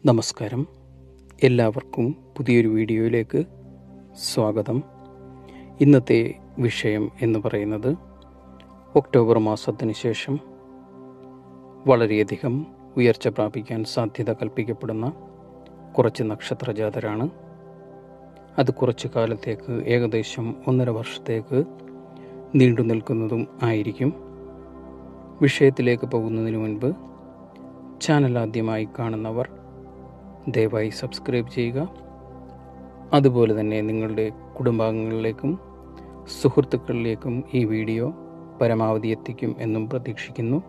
നമസ്കാരം എല്ലാവർക്കും പുതിയൊരു വീഡിയോയിലേക്ക് സ്വാഗതം ഇന്നത്തെ വിഷയം എന്ന് പറയുന്നത് ഒക്ടോബർ മാസത്തിന് ശേഷം വളരെയധികം ഉയർച്ച പ്രാപിക്കാൻ സാധ്യത കൽപ്പിക്കപ്പെടുന്ന കുറച്ച് നക്ഷത്രജാതരാണ് അത് കുറച്ച് കാലത്തേക്ക് ഏകദേശം ഒന്നര വർഷത്തേക്ക് നീണ്ടു നിൽക്കുന്നതും ആയിരിക്കും വിഷയത്തിലേക്ക് പോകുന്നതിന് മുൻപ് ചാനൽ ആദ്യമായി കാണുന്നവർ ദയവായി സബ്സ്ക്രൈബ് ചെയ്യുക അതുപോലെ തന്നെ നിങ്ങളുടെ കുടുംബാംഗങ്ങളിലേക്കും സുഹൃത്തുക്കളിലേക്കും ഈ വീഡിയോ പരമാവധി എത്തിക്കും എന്നും പ്രതീക്ഷിക്കുന്നു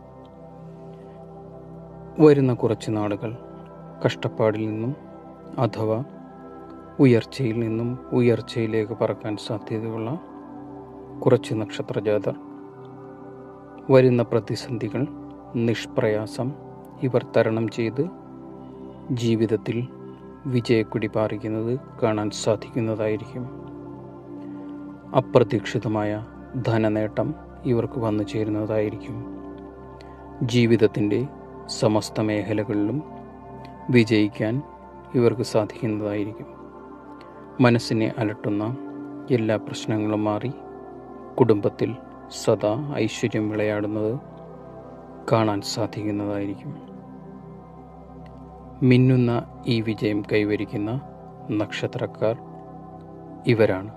വരുന്ന കുറച്ച് നാളുകൾ കഷ്ടപ്പാടിൽ നിന്നും അഥവാ ഉയർച്ചയിൽ നിന്നും ഉയർച്ചയിലേക്ക് പറക്കാൻ സാധ്യതയുള്ള കുറച്ച് നക്ഷത്രജാതർ വരുന്ന പ്രതിസന്ധികൾ നിഷ്പ്രയാസം ഇവർ തരണം ചെയ്ത് ജീവിതത്തിൽ വിജയക്കുടി പാറിക്കുന്നത് കാണാൻ സാധിക്കുന്നതായിരിക്കും അപ്രതീക്ഷിതമായ ധനനേട്ടം ഇവർക്ക് വന്നു ചേരുന്നതായിരിക്കും ജീവിതത്തിൻ്റെ സമസ്ത മേഖലകളിലും വിജയിക്കാൻ ഇവർക്ക് സാധിക്കുന്നതായിരിക്കും മനസ്സിനെ അലട്ടുന്ന എല്ലാ പ്രശ്നങ്ങളും മാറി കുടുംബത്തിൽ സദാ ഐശ്വര്യം വിളയാടുന്നത് കാണാൻ സാധിക്കുന്നതായിരിക്കും മിന്നുന്ന ഈ വിജയം കൈവരിക്കുന്ന നക്ഷത്രക്കാർ ഇവരാണ്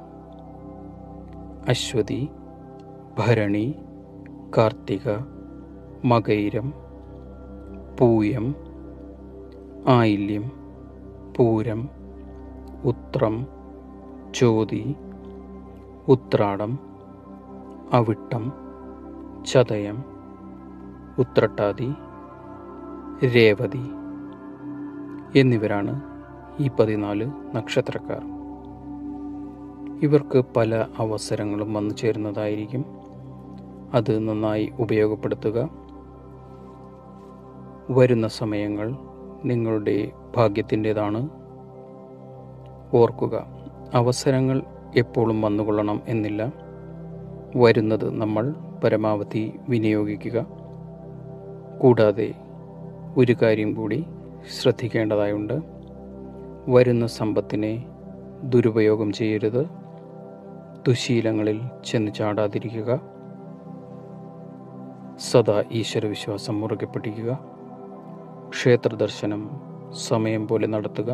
അശ്വതി ഭരണി കാർത്തിക മകൈരം പൂയം ആയില്യം പൂരം ഉത്രം ചോതി ഉത്രാടം അവിട്ടം ചതയം ഉത്രട്ടാതി രേവതി എന്നിവരാണ് ഈ പതിനാല് നക്ഷത്രക്കാർ ഇവർക്ക് പല അവസരങ്ങളും വന്നു ചേരുന്നതായിരിക്കും അത് നന്നായി ഉപയോഗപ്പെടുത്തുക വരുന്ന സമയങ്ങൾ നിങ്ങളുടെ ഭാഗ്യത്തിൻ്റെതാണ് ഓർക്കുക അവസരങ്ങൾ എപ്പോഴും വന്നുകൊള്ളണം എന്നില്ല വരുന്നത് നമ്മൾ പരമാവധി വിനിയോഗിക്കുക കൂടാതെ ഒരു കാര്യം കൂടി ശ്രദ്ധിക്കേണ്ടതായുണ്ട് വരുന്ന സമ്പത്തിനെ ദുരുപയോഗം ചെയ്യരുത് ദുശീലങ്ങളിൽ ചെന്ന് ചാടാതിരിക്കുക സദാ ഈശ്വരവിശ്വാസം മുറുകെ പിടിക്കുക ക്ഷേത്ര ദർശനം സമയം പോലെ നടത്തുക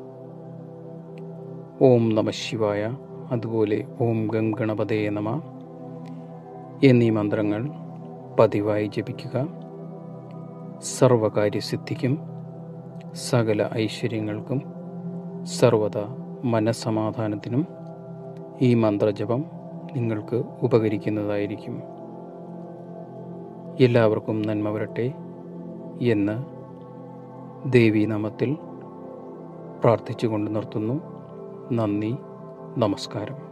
ഓം നമ ശിവായ അതുപോലെ ഓം ഗം ഗണപതയെ നമ എന്നീ മന്ത്രങ്ങൾ പതിവായി ജപിക്കുക സർവകാര്യസിദ്ധിക്കും സകല ഐശ്വര്യങ്ങൾക്കും സർവത മനസ്സമാധാനത്തിനും ഈ മന്ത്രജപം നിങ്ങൾക്ക് ഉപകരിക്കുന്നതായിരിക്കും എല്ലാവർക്കും നന്മ വരട്ടെ എന്ന് ദേവീനാമത്തിൽ പ്രാർത്ഥിച്ചുകൊണ്ട് നിർത്തുന്നു നന്ദി നമസ്കാരം